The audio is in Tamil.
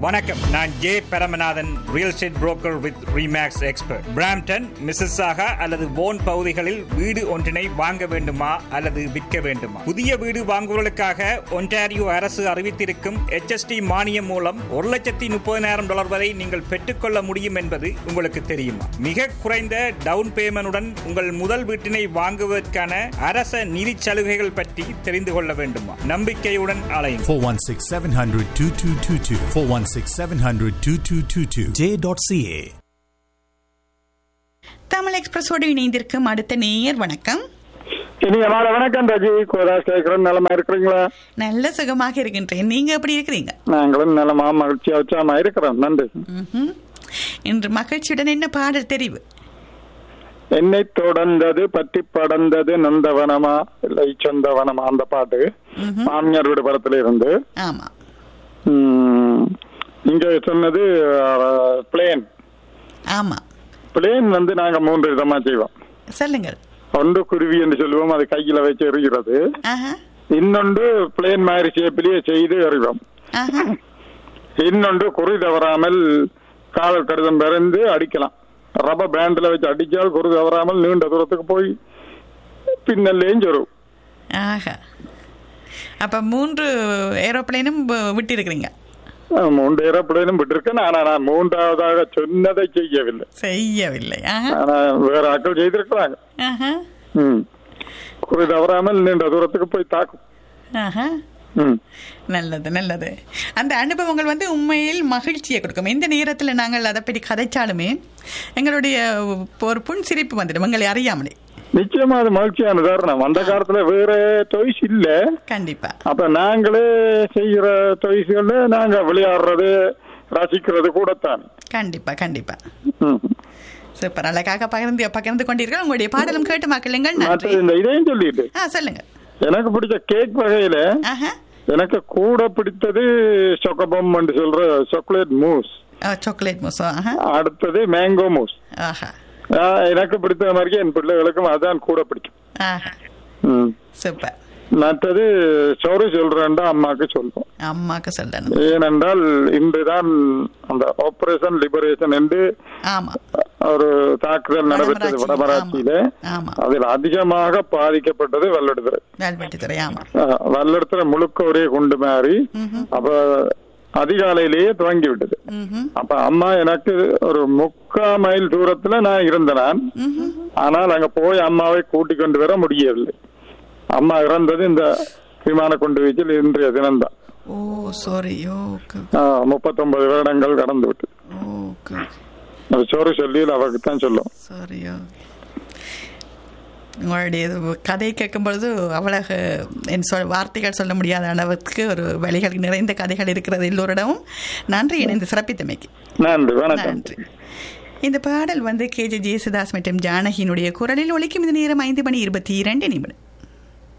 வணக்கம் நான் J Paramanathan real estate broker with Remax expert Brampton Mississauga அல்லது போன் பகுதிகளில் வீடு ஒன்றினை வாங்க வேண்டுமா அல்லது விற்க வேண்டுமா புதிய வீடு வாங்குவதற்காக ஒன்டாரியோ அரசு அறிவித்திருக்கும் HST மானியம் மூலம் ஒரு லட்சத்தி முப்பதினாயிரம் டாலர் வரை நீங்கள் பெற்றுக்கொள்ள முடியும் என்பது உங்களுக்கு தெரியுமா மிக குறைந்த டவுன் பேமெண்டுடன் உங்கள் முதல் வீட்டினை வாங்குவதற்கான அரச நிதி சலுகைகள் பற்றி தெரிந்து கொள்ள வேண்டுமா நம்பிக்கையுடன் அலையும் 416 700 2222. 416 700 2222. J.ca. தமிழ் எக்ஸ்பிரஸோடு இணைந்திருக்கும் அடுத்த நேயர் வணக்கம் இனிய மாலை வணக்கம் ரஜி கோதாஸ் கேட்கிறோம் நலமா இருக்கிறீங்களா நல்ல சுகமாக இருக்கின்றேன் நீங்க எப்படி இருக்கிறீங்க நாங்களும் நலமா மகிழ்ச்சியா உற்சாகமா இருக்கிறோம் நன்றி ம்ஹும். இன்று மகிழ்ச்சியுடன் என்ன பாடல் தெரிவு என்னை தொடர்ந்தது பற்றி படர்ந்தது நந்தவனமா இல்லை சொந்தவனமா அந்த பாட்டு மாமியார் வீடு படத்துல இருந்து ஆமா உம், நீங்க சொன்னது பிளேன் ஆமா பிளேன் வந்து நாங்க மூன்று விதமா செய்வோம் சொல்லுங்கள் ஒன்று குருவி என்று சொல்லுவோம் அது கையில வச்சு எறிகிறது ஆஹா இன்னொன்று பிளேன் மாதிரி ஷேப்பிலேயே செய்து எறிவோம் ஆஹா இன்னொன்று குறி தவறாமல் காதல் கடிதம் பிறந்து அடிக்கலாம் ரப்பர் பேண்ட்ல வச்சு அடிச்சால் குறி தவறாமல் நீண்ட தூரத்துக்கு போய் பின்னல்லையும் சொரும் ஆஹா அப்ப மூன்று ஏரோப்ளேனும் விட்டு இருக்கிறீங்க மூன்று ஏரோப்ளேனும் விட்டிருக்கேன் ஆனா நான் மூன்றாவதாக சொன்னதை செய்யவில்லை செய்யவில்லை ஆஹா ஆனா வேற ஆட்கள் செய்திருக்கிறாங்க ஆஹா ம். குறி தவறாமல் நீண்ட தூரத்துக்கு போய் தாக்கும் ஆஹா ம். நல்லது நல்லது அந்த அனுபவங்கள் வந்து உண்மையில் மகிழ்ச்சியை கொடுக்கும் எந்த நேரத்தில் நாங்கள் அதை பற்றி கதைச்சாலுமே எங்களுடைய ஒரு புன் சிரிப்பு வந்துடும் எங்களை அறியாமலே நிச்சயமா அது மகிழ்ச்சியான தருணம் அந்த காலத்துல வேற டொய்ஸ் இல்ல கண்டிப்பா அப்ப நாங்களே செய்யற டொய்ஸ்கள்ல நாங்க விளையாடுறது ரசிக்கிறது கூடத்தான் கண்டிப்பா கண்டிப்பா ம். சூப்பர் அழகாக பகிர்ந்து பகிர்ந்து கொண்டீர்கள் உங்களுடைய பாடலும் கேட்டு மக்களுங்கள் நன்றி மற்ற இந்த இதையும் சொல்லிட்டு ஆ சொல்லுங்க எனக்கு பிடிச்ச கேக் வகையில ஆஹா எனக்கு கூட பிடித்தது சொக்கபம் என்று சொல்ற சாக்லேட் மூஸ் சாக்லேட் மூசோ ஆஹா அடுத்தது மேங்கோ மூஸ் ஆஹா ஆஹ் எனக்கு பிடித்த மாதிரி என் பிள்ளைகளுக்கும் அதான் கூட பிடிக்கும் ஆஹா ம். சூப்பர் மற்றது சொரு சொல்றேன்டா அம்மாக்கு சொல்றோம் அம்மாக்கு சொல்லணும் ஏனென்றால் இன்றுதான் அந்த ஆபரேஷன் லிபரேஷன் என்று ஆமா ஒரு தாக்குதல் நடைபெற்றது வடமராட்சி, வடமராட்சியில ஆமா, ஆமா. அதில் அதிகமாக பாதிக்கப்பட்டது வல்லெடுத்துறை வேல்வெட்டித்துறை ஆமா வல்லெடுத்துறை முழுக்க ஒரே குண்டு மாறி அப்ப அதிகாலையிலேயே துவங்கி விட்டது ம்ஹும். அப்ப அம்மா எனக்கு ஒரு முக்கா மைல் தூரத்துல நான் இருந்தேன் நான் ஆனால் அங்க போய் அம்மாவை கூட்டிக் கொண்டு வர முடியவில்லை அம்மா இறந்தது இந்த விமான கொண்டு வீச்சில் இன்றைய தினம்தான் ஓ சாரி ஓகே முப்பத்தொன்பது வருடங்கள் கடந்து விட்டது ஓகே அது சோறு சொல்லி அவருக்கு தான் சொல்லும் சாரி உங்களுடைய இது கதை கேட்கும் பொழுது அவ்வளவு என் சொல் வார்த்தைகள் சொல்ல முடியாத அளவுக்கு ஒரு வழிகள் நிறைந்த கதைகள் இருக்கிறது எல்லோரிடமும் நன்றி இணைந்து சிறப்பித்தமைக்கு நன்றி வணக்கம் நன்றி இந்த பாடல் வந்து கே ஜே ஜேசுதாஸ் மற்றும் ஜானகியினுடைய குரலில் ஒலிக்கும் இந்த நேரம் ஐந்து மணி இருபத்தி இரண்டு நிமிடம்